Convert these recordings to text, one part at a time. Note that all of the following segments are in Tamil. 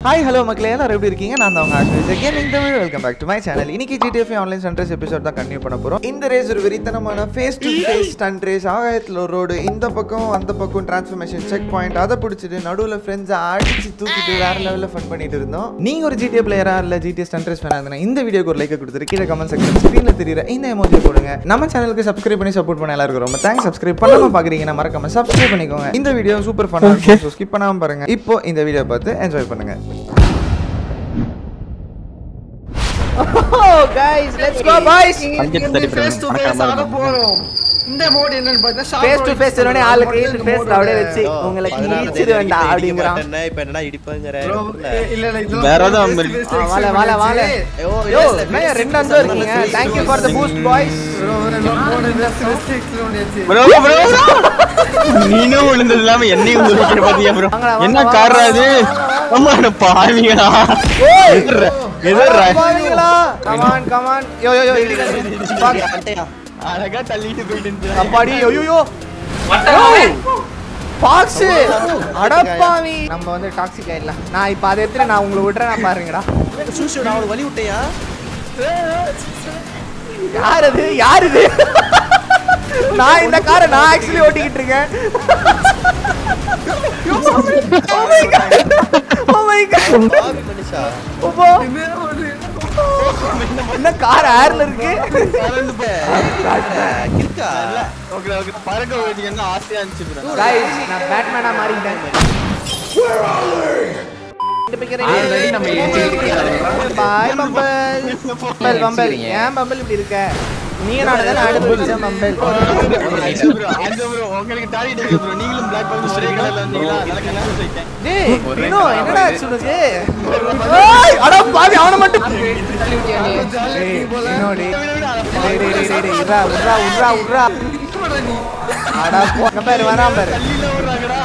ஹாய் ஹலோ மக்களே எல்லாரும் எப்படி இருக்கீங்க நான் தான் உங்க Ashmis gaming Tamil welcome back to my channel இன்னைக்கு ஜிடிஎஃப் ஆன்லைன் ஸ்டன்ட் எபிசோட் தான் கண்டினியூ பண்ண போறோம் இந்த ரேஸ் ஒரு வெறித்தனமான face to face stunt race ஆகாயத்தில் ஒரு ரோடு இந்த பக்கம் அந்த பக்கம் டிரான்ஸ்ஃபர்மேஷன் செக் பாயிண்ட் அதை பிடிச்சிட்டு நடுவில் ஃப்ரெண்ட்ஸை அடிச்சு தூக்கிட்டு வேற லெவலில் ஃபன் பண்ணிட்டு இருந்தோம் நீங்க ஒரு ஜிடிஏ பிளேயரா இல்ல ஜிடிஎஸ் ஸ்டன்ட் ரேஸ் ஃபேனா இருந்தா இந்த வீடியோக்கு ஒரு லைக் கொடுத்துரு கீழே கமெண்ட் செக்ஷன் ஸ்க்ரீன்ல தெரியுற இந்த எமோஜி போடுங்க நம்ம சேனலுக்கு சப்ஸ்கிரைப் பண்ணி சப்போர்ட் பண்ண எல்லாருக்கும் ரொம்ப தேங்க்ஸ் சப்ஸ்கிரைப் பண்ணாம பாக்குறீங்கன்னா மறக்காம சப்ஸ்கிரைப் பண்ணிக்கோங்க இந்த வீடியோ சூப்பர் ஃபன்னா இருக்கும் ஸ்கிப் பண்ணாம பாருங்க இப்போ இந்த வீடியோ பார்த்து என்ஜாய் பண்ணுங்க Oh guys, let's go boys. Face to face ஆட போறோம் இந்த மோட் என்னன்னு பார்த்தா Face to face உடனே ஆளு கையில face அப்படியே வச்சு உங்களுக்கு இடிச்சிடு வேண்டாம் அப்படிங்கறான். இப்ப என்ன இடிப்பாங்கற இல்ல இல்ல இது வேற ஏதாவது ஆ, வால வால வால. யோ, என்னய்யா ரெண்டு அஞ்சு இருக்கீங்க. Thank you for the boost boys. Bro bro நீனும் விழுந்தது இல்லாம என்னையும் விழுந்துட்டு பாத்தியா ப்ரோ வாங்கடா, வாங்க, என்ன வாங்க, காரா வாங்க, இது வாங்க, அம்மா என்ன பாவீங்களா ஓய். எதிர்ற எதிர்ற அட பாவிங்களா. Come on, come on. Yo, yo, yo, இடிக்காதீங்க. Fuck. அழகா தள்ளிட்டு போயிட்டு இருந்துச்சு. அப்பாடி, யோ, யோ, யோ. யோய். Fox. அடப்பாவி. நம்ம வந்து டாக்ஸிக் ஆயிடலாம் நான் இப்ப அதை எடுத்து நான் உங்களை விடுறேன் நான் பாருங்கடா சூஷு நான் அவனுக்கு வழி விட்டையா யார் அது யார் இது நான் இந்த காரை நான் ஆக்சுவலி ஓட்டிக்கிட்டு இருக்கேன் Oh my God. Oh my God. பாவி மனுஷா அப்பா. என்ன கார் ஏர்ல இருக்கு பறந்து போ. கிறுக்கா ஓகே ஓகே பறக்க வேண்டியது ஆசையா இருந்துச்சு bro. Guys, நான் பேட்மேனா மாறிட்டேன் பாய் பம்பல் பம்பல் பம்பல் ஏன் பம்பல் இப்படி இருக்க நீ நானே தானே அனுபவிச்ச பம்பல் அஞ்சு bro, அஞ்சு bro. உங்களுக்கு target இருக்கு bro. நீங்களும் black belt ஒரே colourல வந்தீங்களா? அதனால கல்யாணம் சொல்லிட்டேன். டேய் வினோ என்னடா ஆச்சு உனக்கு ஏய் அட பாவி அவன மட்டும் டேய் வினோ டேய் டேய் டேய் டேய் டேய் உட்ரா உட்ரா உட்ரா உட்ரா அட போ இங்க பாரு வரான் பாரு தள்ளில விடுறாங்கடா.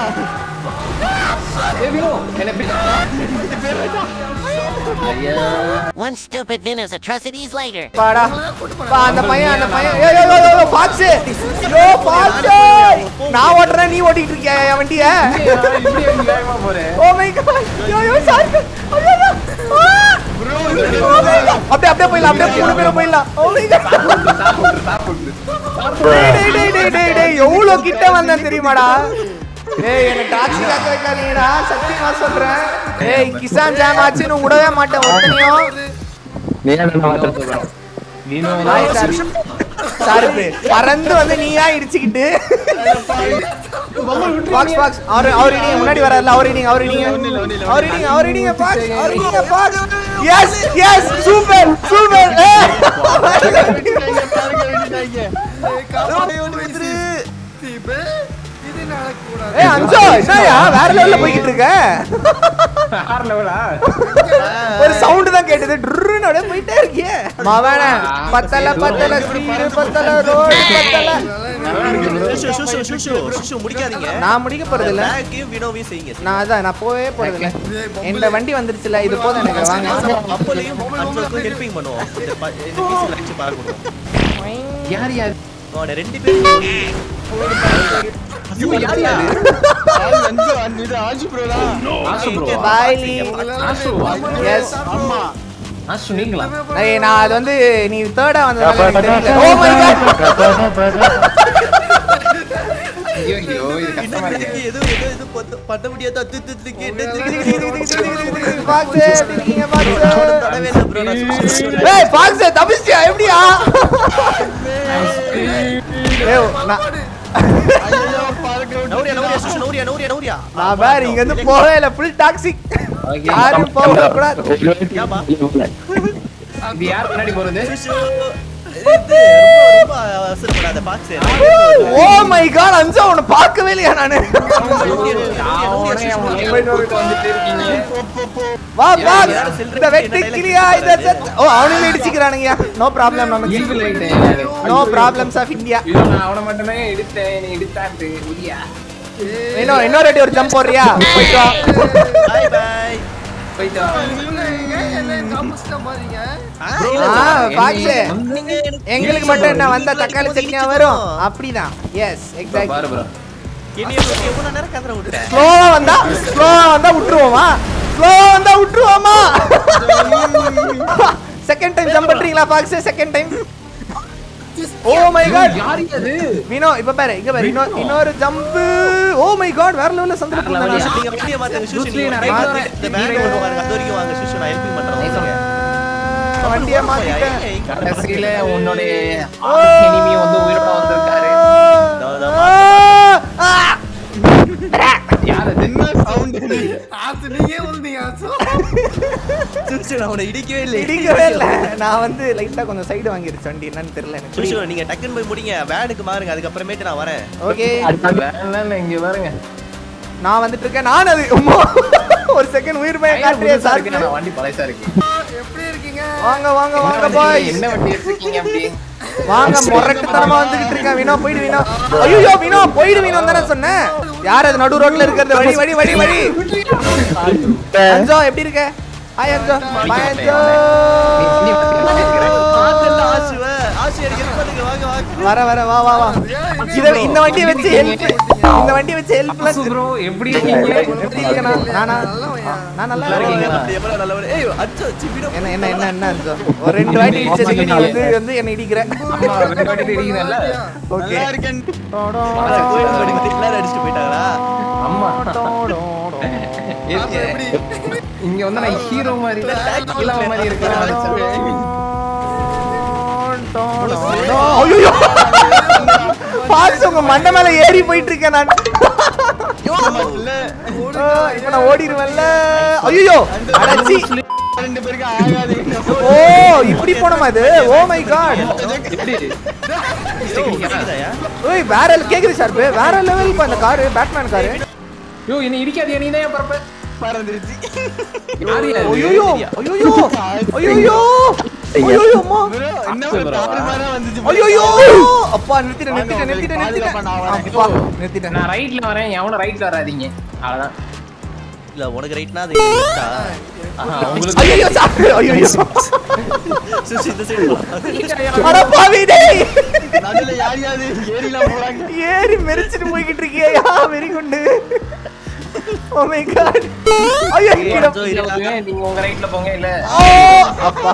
One stupid Venus atrocities later. பாடா பா அந்த பையன் அந்த பையன் ஏய் ஏய் ஏய் ஏய் பாக்ஸ் யோ பாக்ஸ் நான் ஓட்டுறேன் நீ ஓட்டிட்டு இருக்கியா என் வண்டிய oh my god yo yo sir ஐயோ ஐயோ. ஆ! Oh my God. அப்படியே அப்படியே போயிடலாம் அப்படியே மூணு பேரும் போயிடலாம் ஓ மை காட் டேய் டேய் டேய் டேய் டேய் டேய் எவ்வளவு கிட்ட வந்தேன் தெரியுமாடா ஏய் என்ன டாக்ஸி காக்க வைக்காதீங்கடா சத்தியமா சொல்றேன் ஏய் கிசான் ஜாம் ஆச்சுன்னு விடவே மாட்டேன் ஒத்தனையும் ஹாய் சார் சார் இப்படி பறந்து வந்து நீயா இடிச்சுக்கிட்டு பாக்ஸ் பாக்ஸ் அவர் அவர் நீங்க முன்னாடி வராதுல அவர் நீங்க அவர் நீங்க அவர் நீங்க அவர் நீங்க பாக்ஸ் அவர் நீங்க பாக்ஸ் எஸ் எஸ் சூப்பர் சூப்பர் விட்டுட்டாங்க, பறக்க விட்டுட்டாங்க. இது நடக்கூடாது ஏய் அஞ்சோ என்னயா வேற லெவல்ல போய்கிட்டு இருக்க ஒரு சவுண்ட் தான் கேட்டது ட்ருன்னு அப்படியே போயிட்டே இருக்கியே மவன பத்தல பத்தல ஸ்பீடு பத்தல ரோடு பத்தல சூஷு சூஷு சூஷு சூஷு முடிக்காதீங்க நான் முடிக்க போறது இல்ல பேக்கையும் வினோவையும் செய்யுங்க நான் அதான் நான் போவே போறது இல்ல இந்த வண்டி வந்துருச்சுல இது போதும் எனக்கு வாங்க அப்போலையும் அன்புக்கும் ஹெல்ப்பிங் பண்ணுவோம் இந்த ப- இந்த பீஸ் அடிச்சு பார்க்கணும் யார் யார் அவனை ரெண்டு பேரும் ஆள் வந்து அந்த இது ஆஜு bro தான். ஆசு ப்ரோ பாய்லி ஆசு எஸ் ஆமா. ஆசு நீங்களா ஏய் நான் அது வந்து நீ தேர்டா வந்ததால எனக்கு தெரியல ஓ மை காட் ஐயோ ஐயோ இது கஷ்டமா இருக்கு இன்னும் எதுவும் எதுவும் எதுவும் பண்ண- பண்ண முடியாது அது இது இது கேட்டு இது பாக்ஸ் நீங்க பாக்ஸ் தடவை இல்லை bro, நான் சூஷு. ஏய் பாக்ஸ் தப்பிச்சியா எப்படியா ஏய் நான் ஐயையோ, பறக்க விட்டு- நௌரியா நௌரியா சூஷு நௌரியா நௌரியா நௌரியா நான் வேற இங்க இருந்து போகவே இல்ல ஃபுல் டாக்ஸிக் யாரும் போக கூடாது ஏமா இது யார் முன்னாடி போறது சூஷு இது ரொம்ப ரொம்ப அவசரப்படாத பாக்ஸ் ஓ மை காட் அஞ்சா உன்னை பார்க்கவே இல்லையா நானு அவனே அவன் போயிட்டு வந்துட்டு இருக்கீங்க வா பாக்ஸ் இந்த வெட்டி கிளியா இத செத் ஓ அவனும் இடிச்சிக்கிறானுங்க நோ ப்ராப்ளம் நமக்கு evil light no problems of India இல்ல நான் அவனை மட்டுமே எடுத்தேன் நீ எடுத்தாட்டு இல்லையா இன்னும் இன்னொரு வாட்டி ஒரு ஜம்ப் போடுறியா போயிட்டு வா பை பை போயிட்டு வா. என்ன காமிச்சிட்ட பாருங்க ஆ பாக்ஸ் நீங்க எனக்கு எங்களுக்கு மட்டும் என்ன வந்தா தக்காளி சட்னியா வரும் அப்படிதான் எஸ் பாரு எக்ஸாக்ட் ப்ரோ என்னைய பத்தி எவ்வளவு நேரம் கதற விட்டேன் ஸ்லோவா வந்தா ஸ்லோவா வந்தா விட்டுருவோமா ஸ்லோவா வந்தா விட்டுருவோம் மாமா செகண்ட் டைம் ஜம்ப் பண்றீங்களா பாக்ஸ் second time oh my god யாரு அது வினோ இப்ப பாரு இங்க பாரு இன்னொரு இன்னொரு ஜம்ப் ஓ மை காட் வேற லெவல்ல சந்திர சுஷு, நீங்க வண்டியை மாத்துங்க சுஷு, Bruce Lee, நீங்க நான் right right ல வரேன். இந்த van கொண்டு வாங்க, அது வரைக்கும் வாங்க சுஷு, நான் helping பண்றேன் வண்டியை மாத்திட்டேன் ஏய், ஏய், கடை கடைசியில உன்னுடைய ஓ! எனிமி வந்து உயிரோட வந்திருக்காரு இதோ, இதோ, ஆ! ஆ! யார் அது என்ன sound இது? ஆசு நீயே வந்தீங்க ஆசு சுஷு, நான் உன்னை இடிக்கவே இல்லை. இடிக்கவே இல்ல நான் வந்து லைட்டா கொஞ்சம் சைடு வாங்கிருச்சு வண்டி என்னன்னு தெரியல எனக்கு சுஷு, நீங்க டக்குன்னு போய் முடிங்க வேனுக்கு மாறுங்க அதுக்கப்புறமேட்டு நான் வரேன் ஓகே வேணாம் இல்ல, இங்க பாருங்க நான் வந்துட்டு இருக்கேன் நான் அது உம்மா. ஒரு செகண்ட் உயிர் பயம் காட்டுறியா புதுசா சார் இருக்கு, நான் வண்டி பழசா இருக்கு எப்படி இருக்கீங்க வாங்க வாங்க வாங்க என்ன பாய் வண்டி- என்ன வண்டி எடுத்துருக்கீங்க அப்படி வாங்க முரட்டுத்தனமா வந்துகிட்டு இருக்கேன் வினோ போயிடு வினோ ஐயோ வினோ போயிடு வினோ தானே சொன்னேன் யார் அது நடு ரோட்ல இருக்கிறது வழி வழி வழி வழி அஞ்சோ எப்படி இருக்க ஹாய் அஞ்சோ பாய் அஞ்சோ நீ வண்டி பார்த்தேன்ல ஆசுவ. ஆசு, எனக்கு help பண்ணுங்க, வாங்க, வாங்க. வர வர வா வா வா இத இந்த வண்டியை வச்சு ஹெல்ப் இந்த வண்டியை வச்சு ஹெல்ப்லெஸ் ப்ரோ எப்படி இருக்கீங்க எப்படி இருக்கேனா நானா நான் நல்லா இருக்கேன் அப்படி எவ்வளவு நல்லவரு. ஏய், அச்சோ, சி, வினோ. என்ன என்ன என்ன என்ன அஞ்சோ ஒரு ரெண்டு வாட்டி இடிச்சதுக்கு நீ வந்து வந்து என்ன இடிக்கிற ஆமா ரெண்டு வாட்டி தெரியுதுல்ல ஓகே நல்லா இருக்கேன். ஆசு, கோயில் படி பத்தி எல்லாரும் அடிச்சுட்டு போயிட்டாங்களா? ஆமா இங்க வந்து நான் ஹீரோ மாதிரி இல்ல இளவ மாதிரி இருக்கிறேன் ஐயோ பாக்ஸ் உங்க மண்டை மேல ஏறி போயிட்டு இருக்கேன் நான் இல்ல, ஆ, இப்ப நான் ஓடிடுவேன்ல ஐயோ அடச்சி ரெண்டு பேருக்கு ஆகாது. ஓ இப்படி போனோமா இது ஓ மை காட் எப்படி கேக்குதாயா? ஓய் வேற கேக்குது ஷார்ப் வேற லெவல் அந்த காரு பேட்மேன் காரு யோ என்ன இடிக்காதே நீ தான் பரப்ப பறந்துருச்சு. யாரு அது? ஐயோ ஐயோ ஐயோ ஐயோ அம்மா bro, என்ன ஒரு தாறுமாறா வந்துச்சு ஐயோ அப்பா நிறுத்திட்டேன் நிறுத்திட்டேன் நிறுத்திட்டேன் நிறுத்திட்டேன் அப்பா நிறுத்திட்டேன் நான் ரைட்ல வரேன் எவனும் ரைட்ல வராதீங்க அவ்வளவுதான் இல்ல, உனக்கு ரைட்னா அது எங்களுக்கு left ஆ? ஆஹா, உங்களுக்கு ஐயோ சாப்பிடு ஐயோ சுஷி, இந்த side வா. அட பாவி டேய் நடுவுல யார் யாரு ஏறிலாம் போறாங்க ஏறி மெரிச்சிட்டு போய்கிட்டு இருக்கியா வெரி குண்டு ஓ மை காட் ஐயோ கீழே அச்சோ, இருடா. போங்க, நீங்க உங்க ரைட்ல போங்க இல்ல ஓ அப்பா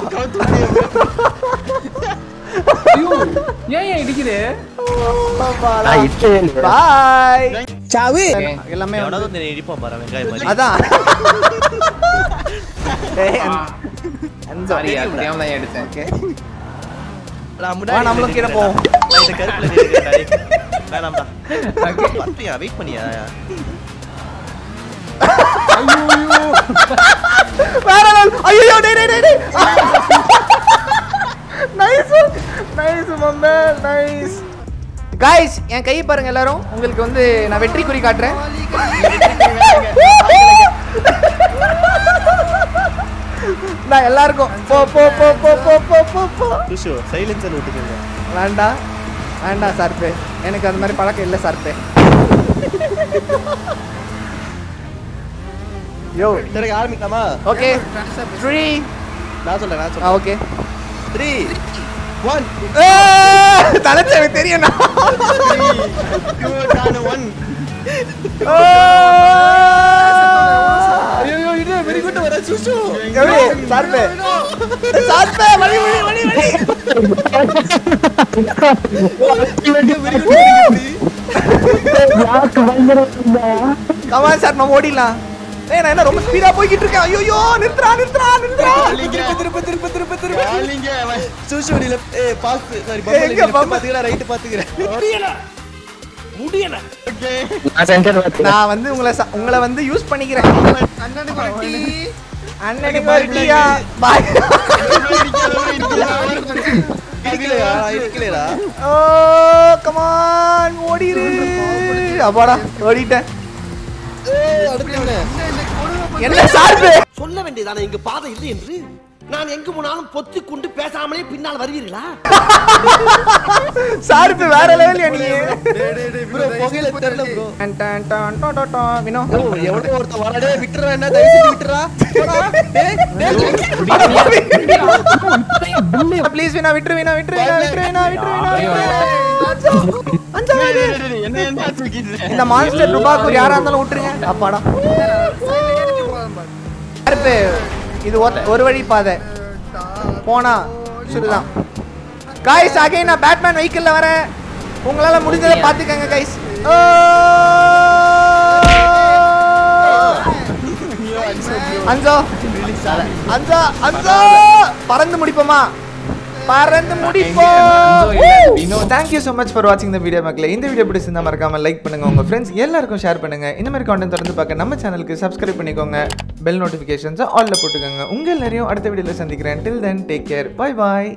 ஐயோ, ஏன் ஏன் இடிக்குது பாய் சாவு Okay. எல்லாமே எவனாவது வந்து- வந்து என்னை இடிப்பான் பாரு, வெங்காயம் மாதிரி. அதான் டேய் அஞ்சு சாரி அது தெரியாம தான் எடுத்தேன் ஓகே நான் வா முன்னாடி நம்மளும் கீழே நிக்கிறேன். போவோம் நான் இந்த கருப்புல நிக்கிறேன், டேய். வேணாம்டா. வரட்டியா, wait பண்ணியா? வேற level. ஐயோ டேய் டேய் டேய் டேய் நைஸ் நைஸ் மம்மே நைஸ் गाइस என் கை பாருங்க எல்லாரும் உங்களுக்கு வந்து நான் வெற்றி குறி காட்டுறேன் நான் எல்லாருக்கும் போ போ போ போ போ போ போ போ சுஷு, silencer விட்டுக்கோங்க. வேண்டாம் வேண்டாம் சார்பே எனக்கு அந்த மாதிரி பழக்கம் இல்லை சார்பே யோ சரி, ஆரம்பிக்கலாமா? ஓகே த்ரீ நான் சொல்றேன், நான் ஆ சொல்றேன். Okay Three, one. தலைச்சு எனக்கு தெரியும் Two, down, one. ஐயோ, இது very good வர, சுஷு. எப்படி சார்பே சார்பே வழி வழி வழி வழி கமான் சார் நம்ம ஓடிடலாம் ஏய் நான் என்ன ரொம்ப ஸ்பீடா போய்கிட்டு இருக்கேன் ஐயோ நிறுத்துறா நிறுத்துறா நிறுத்துறா காலிங்க. திருப்ப, திருப்ப, திருப்ப, திருப்ப. காலிங்க, அவன். சுஷு, நீ left, ஏய், pass, sorry, ஏய், bumble, எங்க நீ left bumble? பாத்துக்கிறேன், right பாத்துக்கிறேன். Okay. நான் வந்து உங்களை ச- உங்களை வந்து யூஸ் பண்ணிக்கிறேன் அண்ணனுக்கு ஒரு டீ அண்ணனுக்கு ஒரு டீயா பாய் இடிக்கலையா? இடிக்கலையாடா? ஓ கமான் ஓடிரு அப்பாடா ஓடிட்டேன் ஏய், அடுத்தவனே. என்ன சார்பு சொல்ல வேண்டியதானே இங்கு பாதை இல்லை என்று நான் எங்கு போனாலும் பொத்தி கொண்டு பேசாமலே பின்னால் வருவீர்களா சார்பு வேற லெவல் நீ bro, புகையில தெரியல bro. டன் டன் டன் டொ டொ டொ. வினோ ஓ, எவனோ ஒருத்தன் வரான், டேய், விட்டுறா என்ன, தயவு செஞ்சு விட்டுறா. போடா. டேய், டேய். ப்ளீஸ் வினா விட்டுரு வினா விட்டுரு வினா விட்டுரு வினா விட்டுரு வினா அஞ்சாவது என்ன என்ன தூக்கிட்டு இந்த மான்ஸ்டர் டுபாக்கூர் யாரா இருந்தாலும் விட்டுருங்க அப்பாடா சார்பு இது ஒரு- ஒரு வழி பாதை போனா சுடுதான் காய்ஸ் அகைன் நான் பேட்மேன் வெஹிக்கிள்ல வரேன் உங்களால முடிஞ்சதை பாத்துக்கங்க கைஸ் அஞ்சோ அஞ்சா அஞ்சா பறந்து முடிப்போமா பறந்து முடிப்போம் தேங்க்யூ ஸோ மச் ஃபார் வாட்சிங் இந்த வீடியோ மக்களே இந்த வீடியோ பிடிச்சிருந்தா மறக்காம லைக் பண்ணுங்க உங்க ஃப்ரெண்ட்ஸ் எல்லாருக்கும் ஷேர் பண்ணுங்க இந்த மாதிரி கான்டென்ட் தொடர்ந்து பார்க்க நம்ம சேனலுக்கு சப்ஸ்கிரைப் பண்ணிக்கோங்க பெல் நோட்டிஃபிகேஷன்ஸை ஆல்ல போட்டுக்கோங்க உங்க எல்லாரையும் அடுத்த வீடியோல சந்திக்கிறேன் till then take care bye பாய்